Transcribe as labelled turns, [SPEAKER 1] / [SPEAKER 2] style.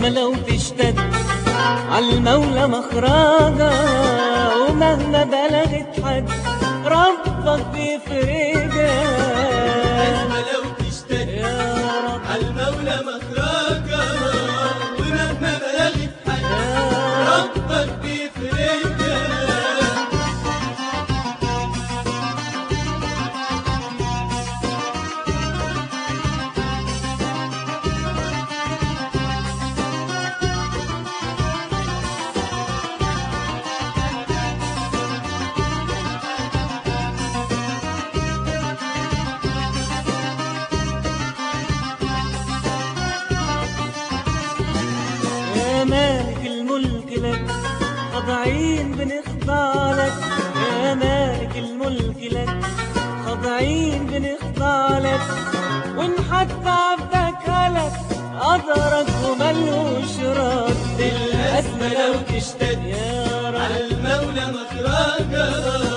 [SPEAKER 1] الأزمة لو تشتد عالمولى مخرجة ومهما بلغت حد ربك بيفرجها
[SPEAKER 2] الأزمة لو تشتد
[SPEAKER 1] يا رب
[SPEAKER 2] عالمولى مخرجة ومهما بلغت حد
[SPEAKER 1] يا
[SPEAKER 2] ربك بيفرجها
[SPEAKER 1] يا مالك الملك لك خاضعين بنخضع لك يا مالك الملك لك خاضعين بنخضع لك وان حتى عبدك هلك قدرك وملوش رد
[SPEAKER 2] الأزمة لو تشتد
[SPEAKER 1] يا رب
[SPEAKER 2] عالمولى مخرجة